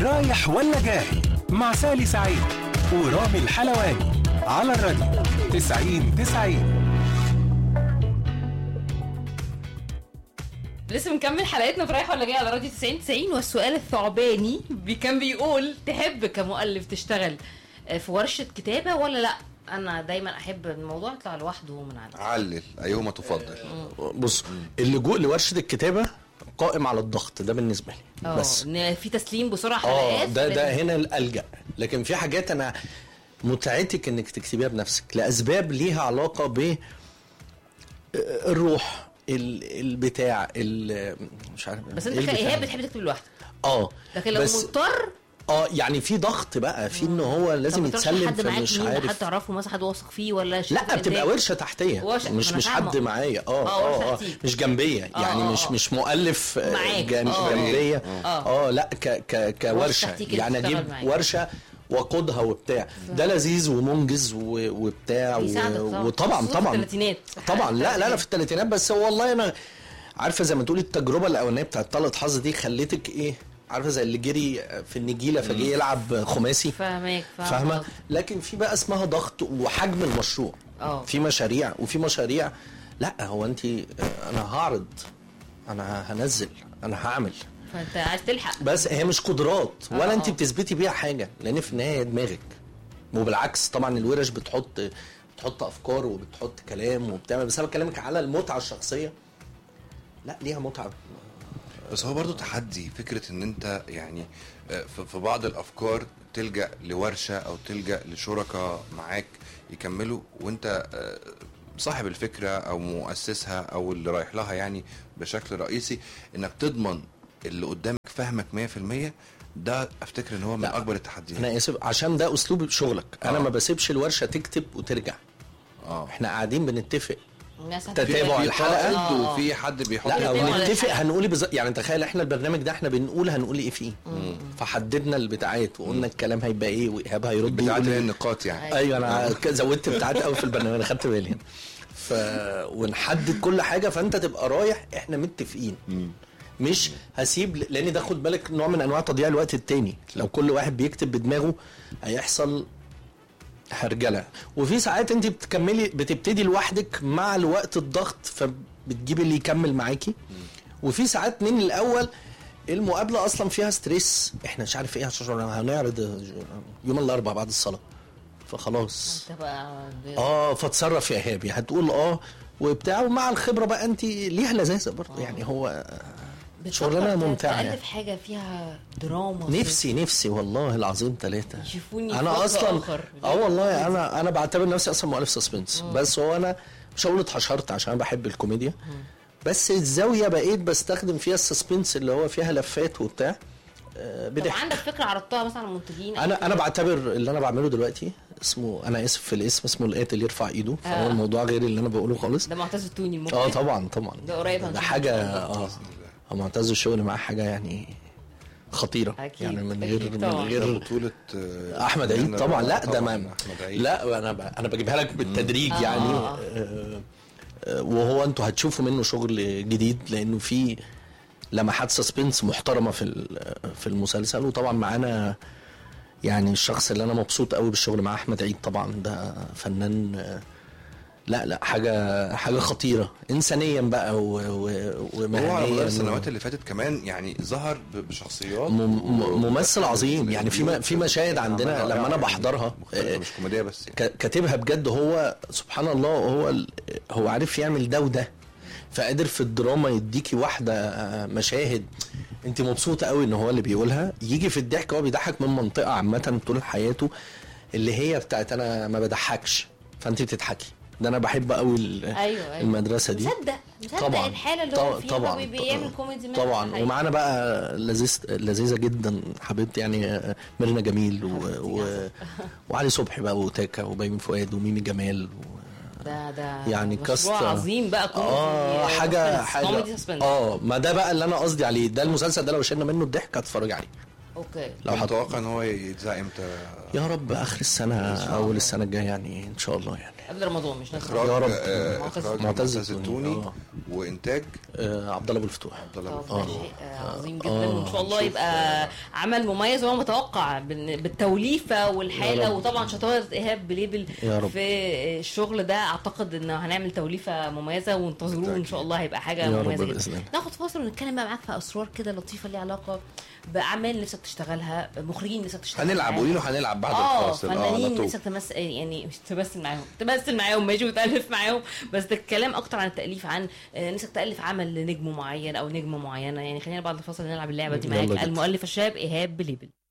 رايح ولا جاي مع سالي سعيد ورامي الحلواني على الراديو 90 90 لسه بنكمل حلقتنا في رايح ولا جاي على راديو 90 90 والسؤال الثعباني بي كان بيقول تحب كمؤلف تشتغل في ورشة كتابة ولا لا؟ أنا دايما أحب الموضوع يطلع لوحده من عندي علل ايهما تفضل بص اللجوء لورشه الكتابه قائم على الضغط ده بالنسبه لي اه بس إن في تسليم بسرعة اه حلقات ده ده لازم- هنا الالجا لكن في حاجات انا متعتك انك تكتبيها بنفسك لاسباب ليها علاقه ب الروح ال- البتاع ال- مش عارف بس إيه أنت البتاع كإيهاب ده؟ بتحب تكتب لوحدك اه لكن لو بس مضطر اه يعني في ضغط بقى في ان هو لازم طب بترشح يتسلم حد معاك فمش مين حد عارف تعرفه مثلا حد واثق فيه ولا شركة لا بتبقى إنتاج؟ ورشه تحتيه ورشة، مش أنا مش فاهمة. حد معايا اه آه، ورشة اه اه تحتيك. مش جنبيه آه، يعني آه، مش آه. مش مؤلف آه، معاك. جن- آه. جنبيه آه. اه لا ك ك كورشه تحتيك اللي يعني بتشتغل اجيب معاك. ورشه وقودها وبتاع ده لذيذ ومنجز و- وبتاع بيساعدك و- طبعا. وطبعا خصوصاً في طبعا الثلاثينات. طبعا لا لا لا الثلاثينات. في الثلاثينات بس هو والله انا عارفه زي ما تقولي التجربه الاولانيه بتاعت طلعت حظ دي خلتك ايه عارفه زي اللي جري في النجيله فجه يلعب خماسي فاهمك فاهمه لكن في بقى اسمها ضغط وحجم المشروع اه. في مشاريع وفي مشاريع لا هو انت انا هعرض انا هنزل انا هعمل فأنت عايز تلحق بس هي مش قدرات ولا اه. انت بتثبتي بيها حاجه لان في النهايه هي دماغك وبالعكس طبعا الورش بتحط بتحط افكار وبتحط كلام وبتعمل بس انا بكلمك على المتعه الشخصيه لا ليها متعه بس هو برضو تحدي فكرة ان انت يعني آه، في في بعض الافكار تلجأ لورشة او تلجأ لشركاء معاك يكملوا وانت آه، صاحب الفكرة او مؤسسها او اللي رايح لها يعني بشكل رئيسي انك تضمن اللي قدامك فاهمك 100% ده افتكر ان هو من لا. اكبر التحديات انا اسف عشان ده اسلوب شغلك انا اه. ما بسيبش الورشه تكتب وترجع اه احنا قاعدين بنتفق الناس تتابع في الحلقة. قائد اه. وفي حد بيحط لا تتابع لو نتفق الحلقة. هنقول بالظبط يعني تخيل احنا البرنامج ده احنا بنقول هنقول ايه فيه فحددنا البتاعات وقلنا الكلام هيبقى ايه وايهاب هيرد بتاعت ويقول هي إيه. النقاط يعني ايوه انا ك- زودت بتاعات قوي في البرنامج انا خدت بالي هنا. ف ونحدد كل حاجه فانت تبقى رايح احنا متفقين مش هسيب لان ده خد بالك نوع من انواع تضييع الوقت التاني لو كل واحد بيكتب بدماغه هيحصل هرجله وفي ساعات انت بتكملي بتبتدي لوحدك مع الوقت الضغط فبتجيب اللي يكمل معاكي وفي ساعات من الاول المقابله اصلا فيها ستريس احنا مش عارف ايه عشان هنعرض يوم الاربعاء بعد الصلاه فخلاص انت بقى ب- اه فاتصرف يا ايهابي هتقول اه وبتاع ومع الخبره بقى انت ليها لذاذه برضه يعني هو بتفكر شغلانه ت- ممتعه تألف يعني. حاجة فيها دراما نفسي نفسي والله العظيم ثلاثة يشوفوني في انا وجه اصلا آخر. اه والله انا انا بعتبر نفسي اصلا مؤلف سسبنس بس هو انا مش هقول اتحشرت عشان انا بحب الكوميديا بس الزاويه بقيت بستخدم فيها السسبنس اللي هو فيها لفات وبتاع آه، طب بضحك عندك فكرة عرضتها مثلا على المنتجين أو انا كده؟ انا بعتبر اللي انا بعمله دلوقتي اسمه انا اسف في الاسم اسمه القاتل يرفع ايده فهو آه. الموضوع غير اللي انا بقوله خالص ده معتز التوني المخرج اه طبعا طبعا ده قريب ده هنشوفه حاجه إن شاء الله. اه هو معتز الشغل معاه حاجه يعني خطيره أكيد، يعني من أكيد غير من طبعا. غير بطولة آه، احمد عيد يعني طبعا لا ده طبعاً ما احمد عيد لا انا ب... انا بجيبها لك بالتدريج آه، يعني آه. آه، آه، وهو انتوا هتشوفوا منه شغل جديد لانه في لمحات سسبنس محترمه في ال- في المسلسل وطبعا معانا يعني الشخص اللي انا مبسوط قوي بالشغل مع احمد عيد طبعا ده فنان آه، لا لا حاجه حاجه خطيره انسانيا بقى و- و- هو على مدار ومهنيا السنوات اللي فاتت كمان يعني ظهر ب- بشخصيات م- م- ممثل ودخل عظيم يعني في م- في مشاهد عندنا أعمال لما انا رائعة بحضرها يعني مختلفة آه، مش كوميديا بس يعني. ك- كاتبها بجد هو سبحان الله هو ال- هو عارف يعمل ده وده فقادر في الدراما يديكي واحده آه، مشاهد انت مبسوطه قوي ان هو اللي بيقولها يجي في الضحك هو بيضحك من منطقه عامه طول حياته اللي هي بتاعت انا ما بضحكش فانت بتضحكي ده انا بحب قوي ال- أيوه أيوه المدرسه دي مصدق مصدق طبعا الحالة اللي هو طبعا فيها طبعا هو بيعمل كوميدي منها طبعا حقيقي. ومعانا بقى لذيذ لذيذه جدا حبيبتي يعني آه، ميرنا جميل و... و... وعلي صبحي بقى وتاكا وبيومي فؤاد وميمي جمال و... ده ده يعني مشروع كاست عظيم بقى كوميدي اه حاجه سسبنس، حاجه كوميدي سسبنس اه ما ده بقى اللي انا قصدي عليه ده المسلسل ده لو شلنا منه الضحك هتفرج عليه اوكي لو حط متوقع ان هو يتذاع امتى يا رب اخر السنه اول السنه الجايه يعني ان شاء الله يعني قبل رمضان مش نازل اخراج يا رب. آه، معتز- اخراج معتز معتز التوني. التوني آه. وانتاج آه عبد الله ابو الفتوح عبد الله طب أبو ده فتوح. شيء آه، عظيم جدا آه، وان شاء الله نشوف، يبقى آه، عمل مميز وهو متوقع بال- بالتوليفه والحاله يا رب. وطبعا شطاره ايهاب بليبل يا رب. في الشغل ده اعتقد ان هنعمل توليفه مميزه وانتظروه ان شاء الله هيبقى حاجه يا رب مميزه بإذن جدا الله. ناخد فاصل ونتكلم بقى معاك في اسرار كده لطيفه ليها علاقه باعمال نفسك تشتغلها مخرجين نفسك تشتغل هنلعب معاهم. قولي له هنلعب بعد اه الفاصل اه على فنانين طول نفسك تمثل يعني مش تمثل معاهم تمثل معاهم ماشي وتالف معاهم بس ده الكلام اكتر عن التاليف عن آه، نفسك تالف عمل لنجم معين او نجمه معينه يعني خلينا بعد الفاصل نلعب اللعبه دي يلا معاك جدا. المؤلف الشاب ايهاب بليبل